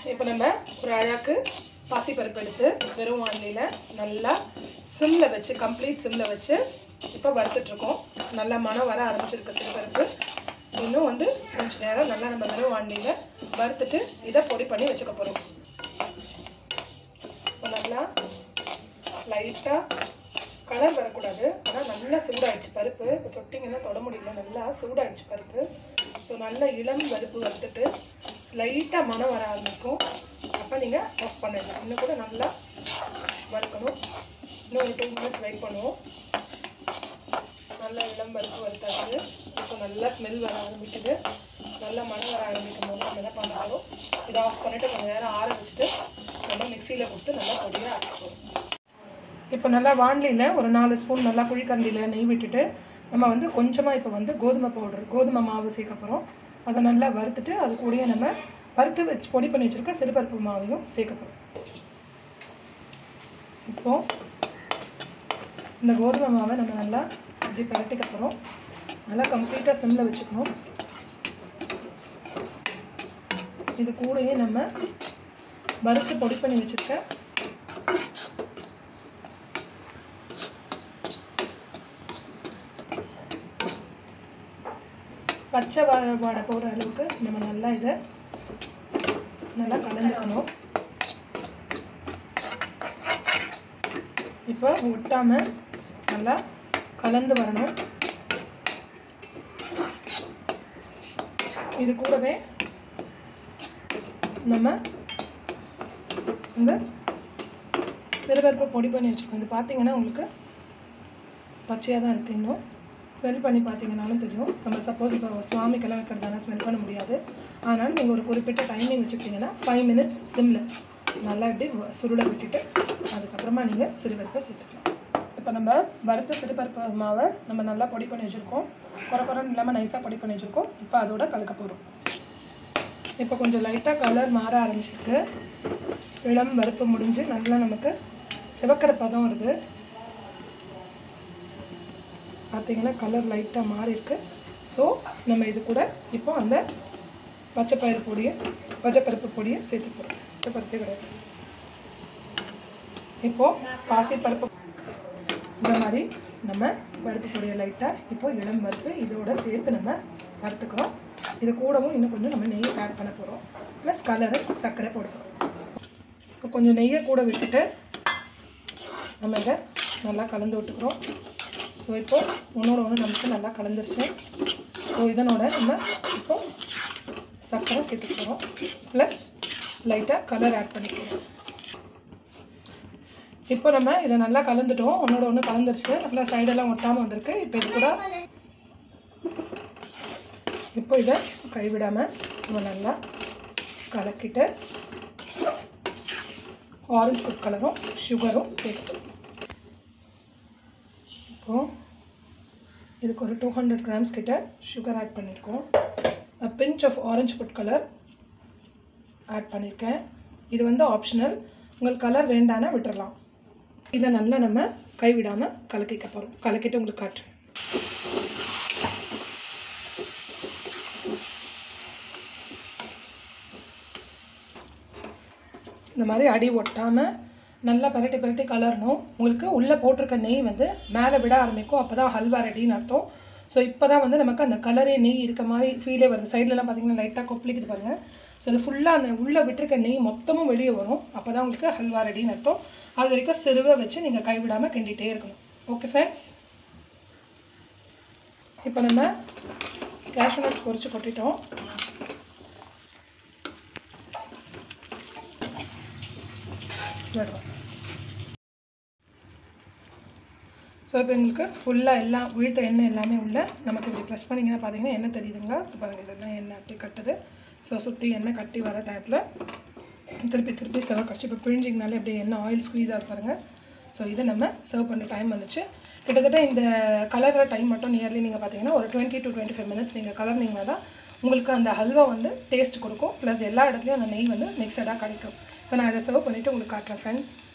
இப்போ நம்ம ஒரு அழாக்கு பாசிப்பருப்பு எடுத்து வெறும் வானிலையில் நல்லா சிம்மில் வச்சு கம்ப்ளீட் சிம்மில் வச்சு இப்போ வறுத்துட்ருக்கோம் நல்லா மனம் வர ஆரம்பிச்சிருக்கு சிறுபருப்பு இன்னும் வந்து கொஞ்ச நேரம் நல்லா நம்ம வெறும் வானிலையில் வறுத்துட்டு இதை பொடி பண்ணி வச்சுக்க போகிறோம் இப்போ நல்லா லைட்டாக கலர் வரக்கூடாது ஆனால் நல்லா சூடாயிடுச்சு பருப்பு இப்போ தொட்டிங்கன்னா தொட முடியல நல்லா சூடாயிடுச்சு பருப்பு ஸோ நல்ல இளம் பருப்பு வறுத்துட்டு லைட்டாக மனம் வர ஆரம்பிக்கும் அப்போ நீங்கள் ஆஃப் பண்ணிடலாம் இன்னும் கூட நல்லா வறுக்கணும் இன்னும் ஒரு டூ மினிட்ஸ் வெயிட் பண்ணுவோம் நல்லா இளம் பருப்பு வறுத்தாச்சு இப்போ நல்லா ஸ்மெல் வர ஆரம்பிக்குது நல்லா மனம் வர ஆரம்பிக்கும் போது நம்ம என்ன பண்ண போகிறோம் இதை ஆஃப் பண்ணிவிட்டு கொஞ்சம் நேரம் ஆற வச்சுட்டு நம்ம மிக்சியில் கொடுத்து நல்லா பொடியாக அரைச்சிப்போம் இப்போ நல்லா வாண்லியில் ஒரு நாலு ஸ்பூன் நல்லா குழிக்கரண்டியில் நெய் விட்டுட்டு நம்ம வந்து கொஞ்சமாக இப்போ வந்து கோதுமை பவுடர் கோதுமை மாவு சேர்க்க போகிறோம் அதை நல்லா வறுத்துட்டு அது கூடயே நம்ம வறுத்து வச்சு பொடி பண்ணி வச்சுருக்க சிறுபருப்பு மாவையும் சேர்க்க போகிறோம் இப்போது இந்த கோதுமை மாவை நம்ம நல்லா அப்படி பரட்டிக்க போகிறோம் நல்லா கம்ப்ளீட்டாக சிம்மில் வச்சுக்கணும் இது கூடயே நம்ம வறுத்து பொடி பண்ணி வச்சுருக்க பச்சை வா வாடை போகிற அளவுக்கு நம்ம நல்லா இதை நல்லா கலந்துக்கணும் இப்போ ஒட்டாமல் நல்லா கலந்து வரணும் இது கூடவே நம்ம இந்த சிறுபருப்பு பொடி பண்ணி வச்சுருக்கோம் இது பார்த்தீங்கன்னா உங்களுக்கு பச்சையாக தான் இருக்குது இன்னும் ஸ்மெல் பண்ணி பார்த்தீங்கன்னாலும் தெரியும் நம்ம சப்போஸ் இப்போ சுவாமிக்கெல்லாம் வைக்கிறதால ஸ்மெல் பண்ண முடியாது அதனால் நீங்கள் ஒரு குறிப்பிட்ட டைமிங் வச்சுக்கிட்டிங்கன்னா ஃபைவ் மினிட்ஸ் சிம்மில் நல்லா இப்படி வ- சுருள விட்டுட்டு அதுக்கப்புறமா நீங்கள் சிறுபருப்பை சேர்த்துக்கலாம் இப்போ நம்ம வறுத்த சிறுபருப்பு மாவை நம்ம நல்லா பொடி பண்ணி வச்சுருக்கோம் குறை குறைன்னு இல்லாமல் நைஸாக பொடி பண்ணி வச்சுருக்கோம் இப்போ அதோட கலக்க போகிறோம் இப்போ கொஞ்சம் லைட்டாக கலர் மாற ஆரம்பிச்சிருக்கு இளம் வறுப்பு முடிஞ்சு நல்லா நமக்கு சிவக்கிற பதம் வருது பார்த்தீங்கன்னா கலர் லைட்டாக மாறி இருக்கு ஸோ நம்ம இது கூட இப்போ அந்த பச்சைப்பயிறு பொடியை பச்சைப்பருப்பு பொடியை சேர்த்து போகிறோம் பச்சைப்பருப்பே கிடையாது இப்போது பாசிப்பருப்பு இந்த மாதிரி நம்ம பருப்பு பொடியை லைட்டாக இப்போ இளம் பருப்பு இதோட சேர்த்து நம்ம வறுத்துக்கிறோம் இது கூடவும் இன்னும் கொஞ்சம் நம்ம நெய் ஆட் பண்ண போகிறோம் ப்ளஸ் கலரு சர்க்கரை போட போகிறோம் இப்போ கொஞ்சம் நெய்யை கூட விட்டுட்டு நம்ம இதை நல்லா கலந்து விட்டுக்கிறோம் ஸோ இப்போ ஒன்றோட ஒன்று நமக்கு நல்லா கலந்துருச்சு ஸோ இதனோட நம்ம இப்போ சர்க்கரை சேர்த்துக்கிறோம் ப்ளஸ் லைட்டாக கலர் ஆட் பண்ணிக்கிறோம் இப்போ நம்ம இதை நல்லா கலந்துட்டோம் ஒன்றோட ஒன்று கலந்துருச்சு நல்லா சைடெல்லாம் ஒட்டாமல் வந்திருக்கு இப்போ இது கூட இப்போ இதை கைவிடாமல் நம்ம நல்லா கலக்கிட்டு ஆரஞ்சு ஃபுட் கலரும் சுகரும் சேர்க்கணும் இப்போ இதுக்கு ஒரு டூ ஹண்ட்ரட் கிராம்ஸ் கிட்ட சுகர் ஆட் பண்ணியிருக்கோம் pinch of orange food colour add பண்ணியிருக்கேன் இது வந்து ஆப்ஷனல் உங்களுக்கு கலர் வேண்டானா விட்டுறலாம் இதை நல்லா நம்ம கைவிடாமல் கலக்கிக்க போகிறோம் கலக்கிட்டு உங்களுக்கு காட்டுறேன் இந்த மாதிரி அடி ஒட்டாமல் நல்லா பரட்டி பரட்டி கலரணும் உங்களுக்கு உள்ளே போட்டிருக்க நெய் வந்து மேலே விட ஆரம்பிக்கும் அப்போ தான் ஹல்வா ரெடின்னு அர்த்தம் ஸோ இப்போ தான் வந்து நமக்கு அந்த கலரே நெய் இருக்க மாதிரி ஃபீலே வருது சைட்லலாம் பார்த்தீங்கன்னா லைட்டாக கொப்பளிக்குது பாருங்கள் ஸோ இது ஃபுல்லாக அந்த உள்ளே விட்டுருக்க நெய் மொத்தமும் வெளியே வரும் அப்போ தான் உங்களுக்கு ஹல்வா ரெடின்னு அர்த்தம் அது வரைக்கும் சிறுவை வச்சு நீங்கள் கைவிடாமல் கிண்டிகிட்டே இருக்கணும் ஓகே ஃப்ரெண்ட்ஸ் இப்போ நம்ம கேஷ்யூ நட்ஸ் பொரிச்சு கொட்டிட்டோம் விடுறோம் ஸோ இப்போ எங்களுக்கு ஃபுல்லாக எல்லாம் உழுத்த எண்ணெய் எல்லாமே உள்ள நமக்கு இப்படி ப்ரெஸ் பண்ணிங்கன்னா பார்த்தீங்கன்னா எண்ணெய் தெரியுதுங்களா இது பாருங்கள் இதெல்லாம் எண்ணெய் அப்படி கட்டுது ஸோ சுற்றி எண்ணெய் கட்டி வர டயத்தில் திருப்பி திருப்பி சர்வ் கடிச்சு இப்போ பிழிஞ்சிங்கனாலே அப்படியே எண்ணெய் ஆயில் ஸ்க்வீஸ் ஆகுது பாருங்கள் ஸோ இதை நம்ம சர்வ் பண்ணுற டைம் வந்துச்சு கிட்டத்தட்ட இந்த கலர்ற டைம் மட்டும் நியர்லி நீங்கள் பார்த்தீங்கன்னா ஒரு twenty to twenty five minutes நீங்கள் கலர்னிங்கன்னா தான் உங்களுக்கு அந்த ஹல்வா வந்து டேஸ்ட் கொடுக்கும் ப்ளஸ் எல்லா இடத்துலையும் அந்த நெய் வந்து மிக்சடாக கிடைக்கும் இப்போ நான் இதை சர்வ் பண்ணிவிட்டு உங்களுக்கு காட்டுறேன் ஃப்ரெண்ட்ஸ்